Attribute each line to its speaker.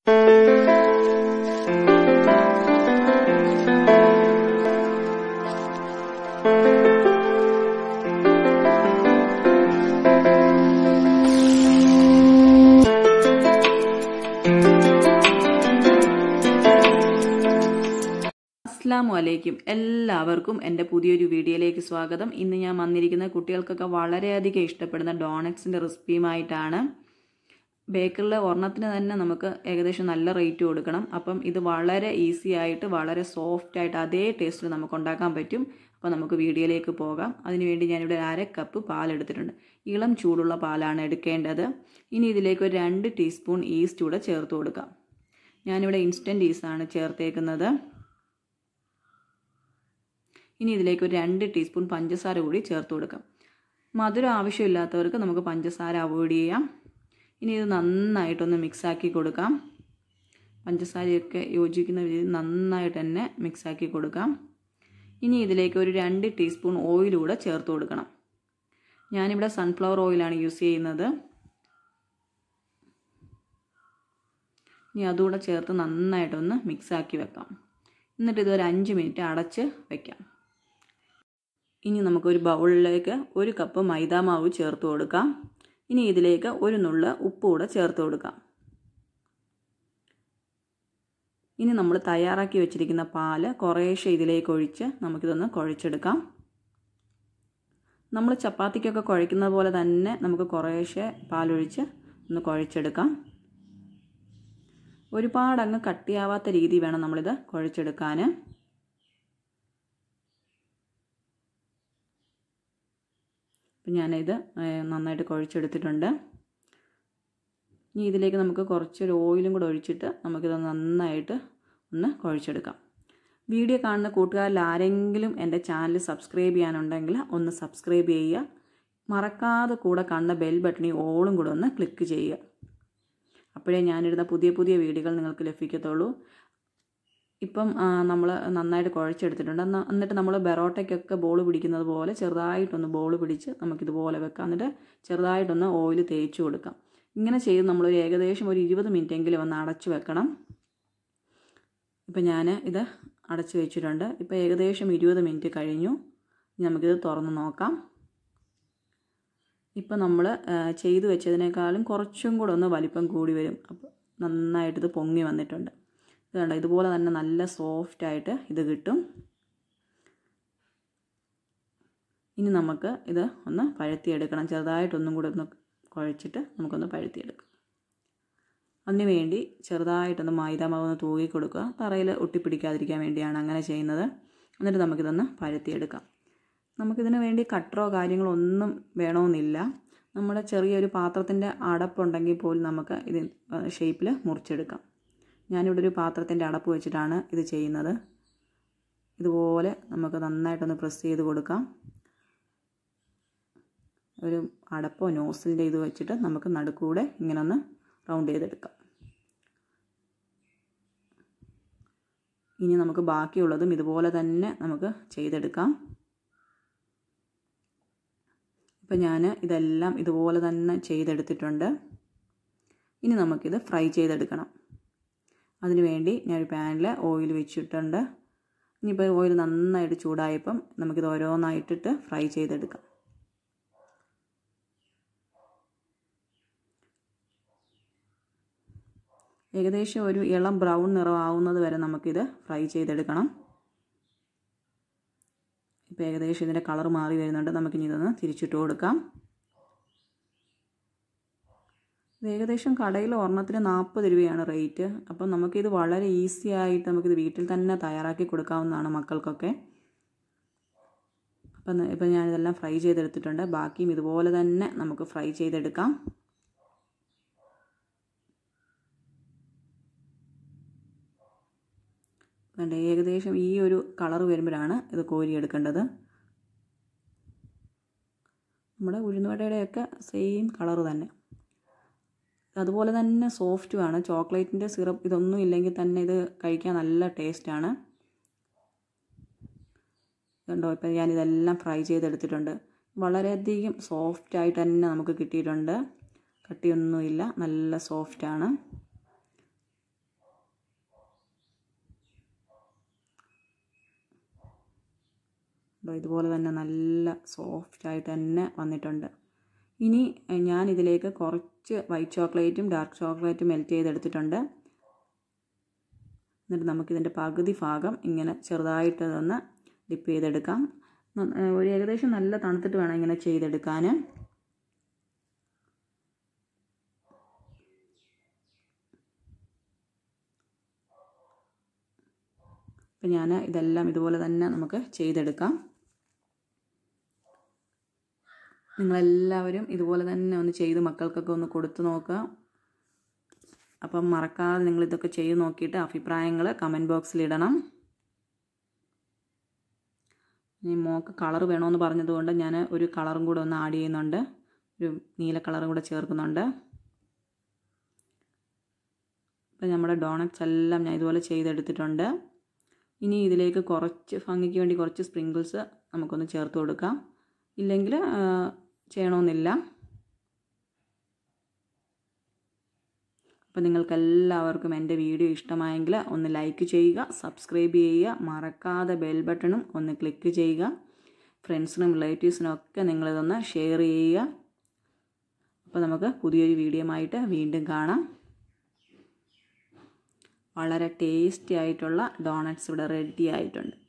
Speaker 1: അസ്സാം വലൈക്കും എല്ലാവർക്കും എൻ്റെ പുതിയൊരു വീഡിയോയിലേക്ക് സ്വാഗതം ഇന്ന് ഞാൻ വന്നിരിക്കുന്ന കുട്ടികൾക്കൊക്കെ വളരെയധികം ഇഷ്ടപ്പെടുന്ന ഡോണറ്റ്സിൻ്റെ റെസിപ്പിയുമായിട്ടാണ് ബേക്കറിലെ ഒരെണ്ണത്തിന് തന്നെ നമുക്ക് ഏകദേശം നല്ല റേറ്റ് കൊടുക്കണം അപ്പം ഇത് വളരെ ഈസി ആയിട്ട് വളരെ സോഫ്റ്റ് ആയിട്ട് അതേ ടേസ്റ്റിൽ നമുക്ക് ഉണ്ടാക്കാൻ പറ്റും അപ്പോൾ നമുക്ക് വീഡിയോയിലേക്ക് പോകാം അതിനുവേണ്ടി ഞാനിവിടെ അര കപ്പ് പാലെടുത്തിട്ടുണ്ട് ഇളം ചൂടുള്ള പാലാണ് എടുക്കേണ്ടത് ഇനി ഇതിലേക്ക് ഒരു രണ്ട് ടീസ്പൂൺ ഈസ്റ്റ് കൂടെ ചേർത്ത് കൊടുക്കാം ഞാനിവിടെ ഇൻസ്റ്റൻറ്റ് ഈസാണ് ചേർത്തേക്കുന്നത് ഇനി ഇതിലേക്ക് ഒരു രണ്ട് ടീസ്പൂൺ പഞ്ചസാര കൂടി ചേർത്ത് കൊടുക്കാം മധുരം ആവശ്യമില്ലാത്തവർക്ക് നമുക്ക് പഞ്ചസാര അവോയ്ഡ് ചെയ്യാം ഇനി ഇത് നന്നായിട്ടൊന്ന് മിക്സാക്കി കൊടുക്കാം പഞ്ചസാരയൊക്കെ യോജിക്കുന്ന രീതിയിൽ നന്നായിട്ട് തന്നെ മിക്സാക്കി കൊടുക്കാം ഇനി ഇതിലേക്ക് ഒരു രണ്ട് ടീസ്പൂൺ ഓയിൽ കൂടെ ചേർത്ത് കൊടുക്കണം ഞാനിവിടെ സൺഫ്ലവർ ഓയിലാണ് യൂസ് ചെയ്യുന്നത് ഇനി അതുകൂടെ ചേർത്ത് നന്നായിട്ടൊന്ന് മിക്സാക്കി വെക്കാം എന്നിട്ട് ഇതൊരു അഞ്ച് മിനിറ്റ് അടച്ച് വെക്കാം ഇനി നമുക്കൊരു ബൗളിലേക്ക് ഒരു കപ്പ് മൈദാമാവ് ചേർത്ത് കൊടുക്കാം ഇനി ഇതിലേക്ക് ഒരു നുള്ള ഉപ്പ് കൂടെ ചേർത്ത് കൊടുക്കാം ഇനി നമ്മൾ തയ്യാറാക്കി വെച്ചിരിക്കുന്ന പാല് കുറേശ്ശെ ഇതിലേക്ക് ഒഴിച്ച് നമുക്കിതൊന്ന് കുഴച്ചെടുക്കാം നമ്മൾ ചപ്പാത്തിക്കൊക്കെ കുഴയ്ക്കുന്നത് പോലെ തന്നെ നമുക്ക് കുറേശ്ശെ പാലൊഴിച്ച് ഒന്ന് കുഴച്ചെടുക്കാം ഒരുപാട് അങ്ങ് കട്ടിയാവാത്ത രീതി വേണം നമ്മളിത് കുഴച്ചെടുക്കാൻ അപ്പം ഞാനിത് നന്നായിട്ട് കുഴച്ചെടുത്തിട്ടുണ്ട് ഇനി ഇതിലേക്ക് നമുക്ക് കുറച്ചൊരു ഓയിലും കൂടെ ഒഴിച്ചിട്ട് നമുക്കിത് നന്നായിട്ട് ഒന്ന് കുഴച്ചെടുക്കാം വീഡിയോ കാണുന്ന കൂട്ടുകാരിൽ ആരെങ്കിലും എൻ്റെ ചാനൽ സബ്സ്ക്രൈബ് ചെയ്യാനുണ്ടെങ്കിൽ ഒന്ന് സബ്സ്ക്രൈബ് ചെയ്യുക മറക്കാതെ കൂടെ കാണുന്ന ബെൽ ബട്ടണിൽ ഓളും കൂടെ ഒന്ന് ക്ലിക്ക് ചെയ്യുക അപ്പോഴേ ഞാനിടുന്ന പുതിയ പുതിയ വീഡിയോകൾ നിങ്ങൾക്ക് ലഭിക്കത്തുള്ളൂ ഇപ്പം നമ്മൾ നന്നായിട്ട് കുഴച്ചെടുത്തിട്ടുണ്ട് എന്നിട്ട് നമ്മൾ ബെറോട്ടയ്ക്കൊക്കെ ബോൾ പിടിക്കുന്നത് പോലെ ചെറുതായിട്ടൊന്ന് ബോൾ പിടിച്ച് നമുക്കിതുപോലെ വെക്കാം എന്നിട്ട് ചെറുതായിട്ടൊന്ന് ഓയിൽ തേച്ച് കൊടുക്കാം ഇങ്ങനെ ചെയ്ത് നമ്മൾ ഏകദേശം ഒരു ഇരുപത് മിനിറ്റെങ്കിലും ഒന്ന് അടച്ചു വെക്കണം ഇപ്പം ഞാൻ ഇത് അടച്ചു വെച്ചിട്ടുണ്ട് ഇപ്പോൾ ഏകദേശം ഇരുപത് മിനിറ്റ് കഴിഞ്ഞു നമുക്കിത് തുറന്ന് നോക്കാം ഇപ്പം നമ്മൾ ചെയ്തു വെച്ചതിനേക്കാളും കുറച്ചും കൂടെ ഒന്ന് വലിപ്പം കൂടി വരും അപ്പോൾ നന്നായിട്ടിത് പൊങ്ങി വന്നിട്ടുണ്ട് ഇത് കണ്ടോ ഇതുപോലെ തന്നെ നല്ല സോഫ്റ്റായിട്ട് ഇത് കിട്ടും ഇനി നമുക്ക് ഇത് ഒന്ന് പഴുത്തിയെടുക്കണം ചെറുതായിട്ടൊന്നും കൂടെ ഒന്ന് കുഴച്ചിട്ട് നമുക്കൊന്ന് പഴുത്തിയെടുക്കാം അതിന് വേണ്ടി ചെറുതായിട്ടൊന്ന് മൈദാമാവ് ഒന്ന് തൂകി കൊടുക്കുക തറയിൽ ഒട്ടിപ്പിടിക്കാതിരിക്കാൻ വേണ്ടിയാണ് അങ്ങനെ ചെയ്യുന്നത് എന്നിട്ട് നമുക്കിതൊന്ന് പഴുത്തിയെടുക്കാം നമുക്കിതിന് വേണ്ടി കട്ടറോ കാര്യങ്ങളോ ഒന്നും വേണമെന്നില്ല നമ്മുടെ ചെറിയൊരു പാത്രത്തിൻ്റെ അടപ്പുണ്ടെങ്കിൽ പോലും നമുക്ക് ഇത് ഷേപ്പിൽ മുറിച്ചെടുക്കാം ഞാനിവിടെ ഒരു പാത്രത്തിൻ്റെ അടപ്പ് വെച്ചിട്ടാണ് ഇത് ചെയ്യുന്നത് ഇതുപോലെ നമുക്ക് നന്നായിട്ടൊന്ന് പ്രസ് ചെയ്ത് കൊടുക്കാം ഒരു അടപ്പോ നോസിലിൻ്റെ ഇത് വെച്ചിട്ട് നമുക്ക് നടുക്കൂടെ ഇങ്ങനെ ഒന്ന് റൗണ്ട് ചെയ്തെടുക്കാം ഇനി നമുക്ക് ബാക്കിയുള്ളതും ഇതുപോലെ തന്നെ നമുക്ക് ചെയ്തെടുക്കാം ഇപ്പം ഞാൻ ഇതെല്ലാം ഇതുപോലെ തന്നെ ചെയ്തെടുത്തിട്ടുണ്ട് ഇനി നമുക്കിത് ഫ്രൈ ചെയ്തെടുക്കണം അതിനു വേണ്ടി ഞാനൊരു പാനിൽ ഓയിൽ വെച്ചിട്ടുണ്ട് ഇനിയിപ്പോൾ ഓയിൽ നന്നായിട്ട് ചൂടായപ്പം നമുക്കിത് ഓരോന്നായിട്ടിട്ട് ഫ്രൈ ചെയ്തെടുക്കാം ഏകദേശം ഒരു ഇളം ബ്രൗൺ നിറമാവുന്നത് വരെ നമുക്കിത് ഫ്രൈ ചെയ്തെടുക്കണം ഇപ്പോൾ ഏകദേശം ഇതിൻ്റെ കളർ മാറി വരുന്നുണ്ട് നമുക്കിനി ഇതൊന്ന് തിരിച്ചിട്ട് കൊടുക്കാം ഇത് ഏകദേശം കടയിൽ ഒരെണ്ണത്തിന് നാൽപ്പത് രൂപയാണ് റേറ്റ് അപ്പം നമുക്കിത് വളരെ ഈസി ആയിട്ട് നമുക്കിത് വീട്ടിൽ തന്നെ തയ്യാറാക്കി കൊടുക്കാവുന്നതാണ് മക്കൾക്കൊക്കെ അപ്പം ഇപ്പം ഞാനിതെല്ലാം ഫ്രൈ ചെയ്തെടുത്തിട്ടുണ്ട് ബാക്കിയും ഇതുപോലെ തന്നെ നമുക്ക് ഫ്രൈ ചെയ്തെടുക്കാം അതുകൊണ്ട് ഏകദേശം ഈ ഒരു കളർ വരുമ്പോഴാണ് ഇത് കോരിയെടുക്കേണ്ടത് നമ്മുടെ ഉഴുന്നുവടയുടെയൊക്കെ സെയിം കളർ തന്നെ അതുപോലെ തന്നെ സോഫ്റ്റുമാണ് ചോക്ലേറ്റിൻ്റെ സിറപ്പ് ഇതൊന്നും ഇല്ലെങ്കിൽ തന്നെ ഇത് കഴിക്കാൻ നല്ല ടേസ്റ്റാണ് കണ്ടോ ഇപ്പം ഞാനിതെല്ലാം ഫ്രൈ ചെയ്തെടുത്തിട്ടുണ്ട് വളരെയധികം സോഫ്റ്റായിട്ട് തന്നെ നമുക്ക് കിട്ടിയിട്ടുണ്ട് കട്ടിയൊന്നുമില്ല നല്ല സോഫ്റ്റാണ് ദാ ഇതുപോലെ തന്നെ നല്ല സോഫ്റ്റായിട്ട് തന്നെ വന്നിട്ടുണ്ട് ഇനി എ, ഞാൻ ഇതിലേക്ക് കുറച്ച് വൈറ്റ് ചോക്ലേറ്റും ഡാർക്ക് ചോക്ലേറ്റും മെൽറ്റ് ചെയ്തെടുത്തിട്ടുണ്ട് എന്നിട്ട് നമുക്കിതിൻ്റെ പകുതി ഭാഗം ഇങ്ങനെ ചെറുതായിട്ട് ഒന്ന് ഡിപ്പ് ചെയ്തെടുക്കാം ന- ഏ, ഒരു ഏകദേശം നല്ല തണുത്തിട്ട് വേണം ഇങ്ങനെ ചെയ്തെടുക്കാൻ അപ്പം ഞാൻ ഇതെല്ലാം ഇതുപോലെ തന്നെ നമുക്ക് ചെയ്തെടുക്കാം നിങ്ങളെല്ലാവരും ഇതുപോലെ തന്നെ ഒന്ന് ചെയ്ത് മക്കൾക്കൊക്കെ ഒന്ന് കൊടുത്തു നോക്കുക അപ്പം മറക്കാതെ നിങ്ങൾ ഇതൊക്കെ ചെയ്ത് നോക്കിയിട്ട് അഭിപ്രായങ്ങൾ കമൻറ്റ് ബോക്സിൽ ഇടണം ഇനി മോക്ക് കളർ വേണമെന്ന് പറഞ്ഞതുകൊണ്ട് ഞാൻ ഒരു കളറും കൂടെ ഒന്ന് ആഡ് ചെയ്യുന്നുണ്ട് ഒരു നീല കളറും കൂടെ ചേർക്കുന്നുണ്ട് അപ്പം നമ്മുടെ ഡോണറ്റ്സ് എല്ലാം ഞാൻ ഇതുപോലെ ചെയ്തെടുത്തിട്ടുണ്ട് ഇനി ഇതിലേക്ക് കുറച്ച് ഭംഗിക്ക് വേണ്ടി കുറച്ച് സ്പ്രിങ്കിൾസ് നമുക്കൊന്ന് ചേർത്ത് കൊടുക്കാം ഇല്ലെങ്കിൽ ആ, ചെയ്യണമെന്നില്ല അപ്പോൾ നിങ്ങൾക്കെല്ലാവർക്കും എൻ്റെ വീഡിയോ ഇഷ്ടമായെങ്കിൽ ഒന്ന് ലൈക്ക് ചെയ്യുക സബ്സ്ക്രൈബ് ചെയ്യുക മറക്കാതെ ബെൽ ബട്ടണും ഒന്ന് ക്ലിക്ക് ചെയ്യുക ഫ്രണ്ട്സിനും റിലേറ്റീവ്സിനും ഒക്കെ നിങ്ങളിതൊന്ന് ഷെയർ ചെയ്യുക അപ്പോൾ നമുക്ക് പുതിയൊരു വീഡിയോ ആയിട്ട് വീണ്ടും കാണാം വളരെ ടേസ്റ്റി ആയിട്ടുള്ള ഡോണറ്റ്സ് ഇവിടെ റെഡി ആയിട്ടുണ്ട്